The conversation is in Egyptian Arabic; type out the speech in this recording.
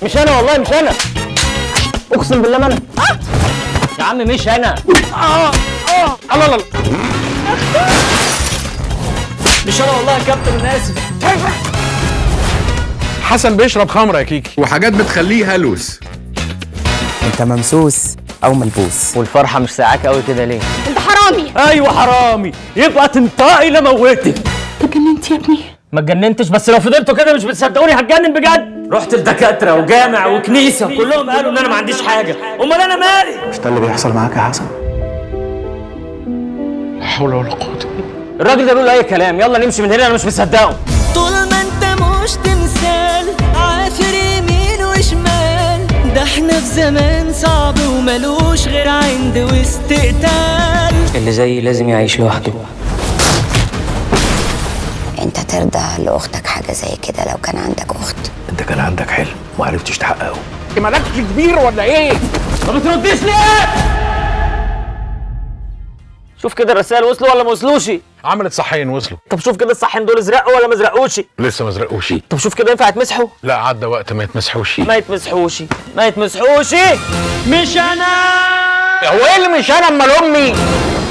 مش انا والله مش انا اقسم بالله ما انا يا عم مش انا الله الله مش انا والله يا كابتن انا اسف حسن بيشرب خمره يا كيكي وحاجات بتخليه هلوس انت ممسوس او ملبوس والفرحه مش ساعاك قوي كده ليه انت حرامي ايوه حرامي يبقى تنطقي لموتك اتجننت يا ابني ما اتجننتش بس لو فضلتوا كده مش بتصدقوني هتجنن بجد رحت لدكاتره وجامع وكنيسه كلهم قالوا ان انا ما عنديش حاجه امال انا مالي مش ده اللي بيحصل معاك يا حسن لا حول ولا قوه الراجل ده بيقول اي كلام يلا نمشي من هنا انا مش مصدقه طول ما انت مش تمثال عافر يمين وشمال ده احنا في زمان صعب وملوش غير عند واستقتال اللي زيي لازم يعيش لوحده انت ترضى لاختك حاجه زي كده لو كان عندك اخت انت كان عندك حلم وما عرفتش تحققه مالكش كبير ولا ايه ما بترديش ليه شوف كده الرسائل وصلوا ولا ما وصلوش عملت صحين وصلوا طب شوف كده الصحين دول ازرقوا ولا ما ازرقوش لسه ما زرقوش طب شوف كده ينفع يتمسحوا لا عدى وقت ما يتمسحوش ما يتمسحوش ما يتمسحوش مش انا هو ايه اللي مش انا امال امي